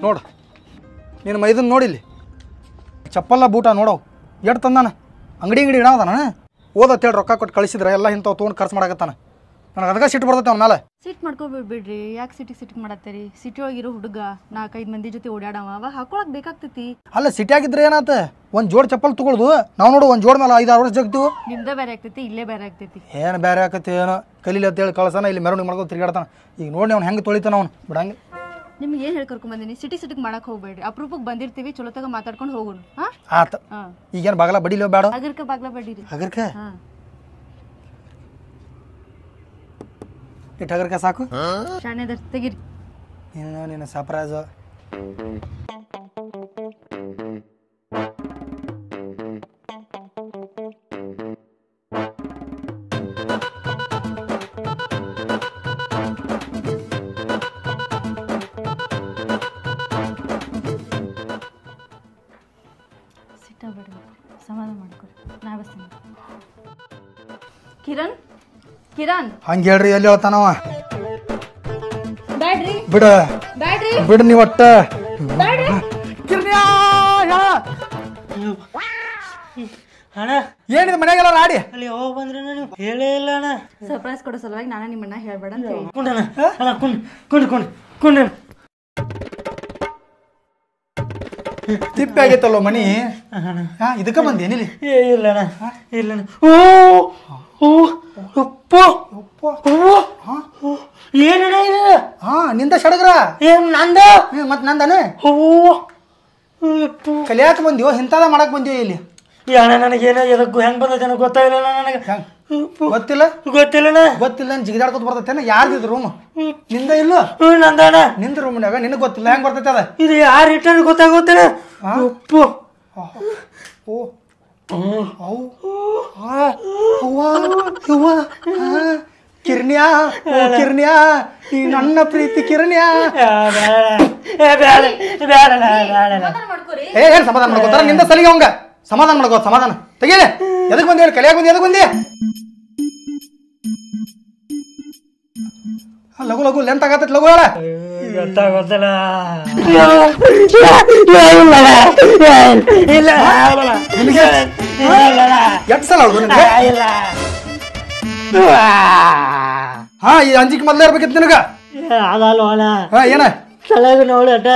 ನೋಡು ನಿನ್ನ ಮೈದನ್ ನೋಡಿಲ್ಲಿ ಚಪ್ಪಲ್ಲ ಬೂಟ ನೋಡವು ಎಟ್ ತಂದಾನ ಅಂಗಡಿ ಅಂಗಡಿ ಇಡಾವದಾನ ಓದತ್ ಹೇಳಿ ರೊಕ್ಕ ಕೊಟ್ಟು ಕಳಿಸಿದ್ರೆ ಎಲ್ಲ ಇಂಥವು ತೊಗೊಂಡು ಖರ್ಚು ಮಾಡಕತ್ತಾನ ನನಗೆ ಅದಕ್ಕೆ ಸಿಟ್ಟು ಬರ್ತೈತೆ ಅವ್ನ ಮೇಲೆ ಸಿಟ್ ಮಾಡ್ಕೊಬಿಡ್ಬಿಡ್ರಿ ಯಾಕೆ ಸಿಟಿಗೆ ಸಿಟಿಗೆ ಮಾಡತ್ತೀರಿ ಸಿಟಿ ಒಳಗಿರೋ ಹುಡುಗ ನಾಲ್ಕೈದು ಮಂದಿ ಜೊತೆ ಓಡಾಡವ ಅವಾಗ ಹಾಕೊಳಕ್ ಬೇಕಾಗ್ತೈತಿ ಅಲ್ಲ ಸಿಟಿ ಆಗಿದ್ರೆ ಏನಾತ ಒಂದು ಜೋಡ್ ಚಪ್ಪಲ್ ತೊಗೊಳ್ದು ನಾವು ನೋಡು ಒಂದು ಜೋಡ್ ಮೇಲೆ ಐದಾರು ವರ್ಷ ಜಗ್ತೀವಿ ನಿಮ್ದ ಬೇರೆ ಆಗ್ತೈತಿ ಇಲ್ಲೇ ಬೇರೆ ಆಗ್ತೈತಿ ಏನು ಬೇರೆ ಆಕತಿ ಏನೋ ಕಲೀಲಿ ಅಂತೇಳಿ ಕಳ್ಸನ ಇಲ್ಲಿ ಮೆರವಣಿಗೆ ಮಾಡ್ಕೊಂಡು ತಿರ್ಗಾಡ್ತಾನ ಈಗ ನೋಡಿ ಅವ್ನು ಹೆಂಗೆ ತೊಳಿತಾನ ಅವ್ನು ಬಿಡಂಗೆ ನಿಮ್ಗೆ ಏನು ಹೇಳಿ ಕರ್ಕೊಂಬಂದಿನಿ ಸಿಟಿ ಸಿಟಿಗೆ ಮಾಡಕ್ ಹೋಗ್ಬೇಡ್ರಿ ಅಪರೂಪಕ್ಕೆ ಬಂದಿರ್ತೀವಿ ಚಲೋತಾಗ ಮಾತಾಡ್ಕೊಂಡು ಹೋಗೋಣ ಹಾ ಆತ ಹಾ ಈಗೇನು ಬಾಗಲ ಬಡಿಲೋ ಬೇಡ ಅಗರ್ಕ ಬಾಗ್ಲ ಬಡ್ಡಿರಿ ಹಗರ್ಕ ಹಾ ಇಟ್ಟು ಹಗರ್ಕ ಸಾಕು ಶಾಣೆದರ್ ತೆಗಿರಿ ನೀನು ನಿನ್ನ ಸರ್ಪ್ರೈಸು ಸಿಟ್ಟಾಗ್ಬೇಡ್ರಿ ಸಮಾಧಾನ ಮಾಡ್ಕೊರಿ ನಾ ಬಸ್ತೀನಿ ಕಿರಣ್ ಕಿರಣ್ ಹಂಗೆ ಹೇಳ್ರಿ ಎಲ್ಲಿ ಹೇಳ್ತಾನವ ಬ್ಯಾಡ್ರಿ ಬಿಡ ಬ್ಯಾಡ್ರಿ ಬಿಡು ನೀವು ಒಟ್ಟ ಬ್ಯಾಡ್ರಿ ಅಣ್ಣ ಏನಿದೆ ಮನೆಗೆಲ್ಲ ರಾಡಿ ಅಲ್ಲಿ ಯಾವಾಗ ಬಂದ್ರೆ ನೀವು ಹೇಳೇ ಇಲ್ಲ ಅಣ್ಣ ಸರ್ಪ್ರೈಸ್ ಕೊಡೋ ಸಲುವಾಗಿ ನಾನು ನಿಮ್ಮನ್ನ ಹೇಳ್ಬೇಡ ಅಂತ ಹೇಳಿ ಕುಂಡಣ್ಣ ಅಣ್ಣ ಕುಂಡ್ ಕುಂಡ್ ಕುಂಡ್ ಕುಂಡಣ್ಣ ತಿಪ್ಪೆ ಆಗೈತಲ್ಲೋ ಮನಿ ಹಾ ಇದಕ್ಕೆ ಬಂದೇನಿಲ್ಲಿ ಏ ಇಲ್ಲ ಅಣ್ಣ ಇಲ್ಲ ಅಣ್ಣ ಓ ಓ ಅಪ್ಪ ಓ ಏನಣ್ಣ ಇದು ಹಾ ನಿಂದ ಸಡಗ್ರ ಏನ್ ನಂದ ಮತ್ ನಂದನೆ ಓ ಅಪ್ಪ ಕಲಿಯಾಕ ಬಂದಿವೋ ಇಂಥದ ಮಾಡಕ್ ಬಂದಿವೋ ಇಲ್ಲಿ ಈ ಅಣ್ಣ ನನಗೇನೋ ಎದಕ್ಕೂ ಹೆಂಗ್ ಬಂದೈತೆ ನನಗೆ ಗೊತ್ತಾಗಿಲ್ಲ ನನಗೆ ಹೆಂಗ್? ಅಪ್ಪ. ಗೊತ್ತಿಲ್ಲ ಗೊತ್ತಿಲ್ಲಣ್ಣ ಗೊತ್ತಿಲ್ಲ ಜಿಗಿದಾಡ್ಕೊತ ಬರ್ತೈತೇನ ಯಾರ್ದಿದ್ ರೂಮ್ ನಿಂದ ಇಲ್ಲ ಹ್ಞೂ ನಂದ ಅಣ್ಣ ನಿಂದ ರೂಮ್ನಾಗ ನಿನಗೆ ಗೊತ್ತಿಲ್ಲ ಹೆಂಗ್ ಬರ್ತೈತೆ ಅದ ಇದು ಯಾರು ಇಟ್ಟಾರ ಗೊತ್ತಾಗೋತ್ತಣ್ಣ ಅಪ್ಪ ಓ ಅವು ಆ, ಅವ್ವ, ಯವ್ವ, ಆ, ಕಿರ್ಣ್ಯಾ ಓ ಕಿರ್ಣ್ಯಾ ಈ ನನ್ನ ಪ್ರೀತಿ ಕಿರ್ಣ್ಯಾ ಮಾಡ್ಕೋರಿ ಏ ಏನ್ ಸಮಾಧಾನ ಮಾಡ್ಕೋತಾರ ನಿಂದ ಸಲಿಗೆ ಅವಂಗ ಸಮಾಧಾನ ಮಾಡ್ಕೋ ಸಮಾಧಾನ ತೆಗೀಲೆ ಎದಕ್ ಬಂದಿ ಹೇಳಿ ಕಲಿಯಾಕ ಬಂದಿ ಎದಕ್ ಬಂದಿ ಆ, ಲಘು ಲಘು ಲೆಂತ್ ಆಗತ್ತೈತಿ ಲಘು ಹೇಳ ಗೊತ್ತಾಗೋತ್ತಲ್ಲ ಎಷ್ಟ್ ಸಲ ಅವ್ರು ನಿನಗೆ ಹಾ ಈ ಅಂಜಿಕೆ ಮೊದ್ಲೇ ಇರ್ಬೇಕಿತ್ತು ನಿನಗ ಅದಲ್ವಣ ಹಾ ಏನ ತಲೆಗ ನೋಡಟ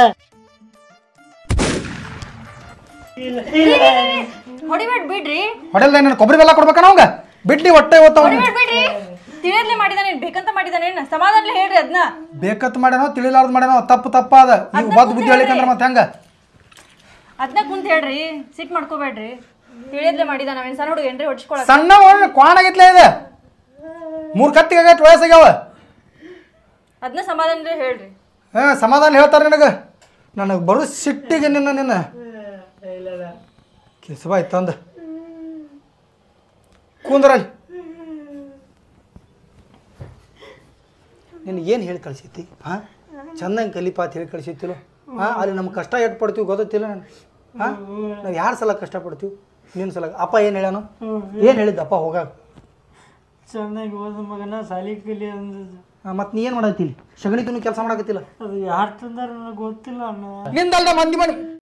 ಹೊಡಿಬೇಡ ಬಿಡ್ರಿ ಹೊಡೆಲ್ಲ ನನ್ನ ಕೊಬ್ಬರಿ ಬೆಲ್ಲ ಕೊಡ್ಬೇಕನ ಅವಂಗ ಬಿಡ್ಲಿ ಹೊಟ್ಟೆ ಇವತ್ತು ಅವ್ನು ಹೊಡಿಬೇಡ ಬಿಡ್ರಿ ತಿಳಿಯರ್ಲಿ ಮಾಡಿದಾನೆ ಬೇಕಂತ ಮಾಡಿದಾನೆ ಸಮಾಧಾನ ಹೇಳ್ರಿ ಅದನ್ನ ಬೇಕತ್ ಮಾಡ್ಯಾನೋ ತಿಳಿಲಾರ್ದು ಮಾಡ್ಯಾನೋ ತಪ್ಪು ತಪ್ಪ ಅದ ಈಗ ಬದ್ ಬುದ್ಧಿ ಹೇಳಿಕಂದ್ರ ಮತ್ತೆ ಹೆಂಗ ಅದನ್ನ ಕುಂತ ಹೇಳ್ರಿ ಸಿಟ್ ಮಾಡ್ಕೋಬೇಡ್ರಿ ತಿಳಿಯರ್ಲಿ ಮಾಡಿದಾನ ಅವೇನ್ ಸಣ್ಣ ಹುಡುಗ ಏನ್ರಿ ಹೊಡ್ಸ್ಕೊಳಕ್ ಸಣ್ಣ ಒಳ್ಳೆ ಕ್ವಾಣ ಆಗೈತ್ಲೆ ಇದೆ ಮೂರ್ ಕತ್ತಿಗೆ ಆಗೈತೆ ವಯಸ್ಸಾಗ್ಯಾವ ಅದನ್ನ ಸಮಾಧಾನ ಹೇಳ್ರಿ ಹಾ ಸಮಾಧಾನ ಹೇಳ್ತಾರ ನಿನಗ ನನಗೆ ಬರೋ ಸಿಟ್ಟಿಗೆ ನಿನ್ನ ನಿನ್ನ ಕಿಸಬಾಯ್ ತಂದ ಕೂಂದ್ರಲ್ಲಿ ನಿನಗೆ ಏನು ಹೇಳಿ ಕಳ್ಸೈತಿ ಹಾಂ ಚಂದಂಗೆ ಕಲಿಪಾ ಅಂತ ಹೇಳಿ ಕಳ್ಸಿತ್ತಿಲ್ಲ ಹಾಂ ಅಲ್ಲಿ ನಮ್ಮ ಕಷ್ಟ ಎಟ್ ಪಡ್ತೀವಿ ಗೊತ್ತಿಲ್ಲ ನಾನು ಹಾಂ ನಾವು ಯಾರ ಸಲ ಕಷ್ಟಪಡ್ತೀವಿ ನಿನ್ನ ಸಲ ಅಪ್ಪ ಏನು ಹೇಳ್ಯಾನು ಏನು ಹೇಳಿದ್ದ ಅಪ್ಪ ಹೋಗಾಗ ಚೆನ್ನಾಗಿ ಓದ ಮಗನ ಸಾಲಿ ಕಲಿ ಅಂದ ಮತ್ತು ನೀ ಏನು ಮಾಡತ್ತಿ ಇಲ್ಲಿ ಸಗಣಿ ತಿನ್ನು ಕೆಲಸ ಮಾಡಕತ್ತಿಲ್ಲ ಅದು ಯಾರು ತಂದಾರ ನನಗೆ ಗೊತ್ತಿಲ್ಲ ಅಣ್ಣ ನಿಂದಲ್ದ ಮಂದಿ ಮನೆ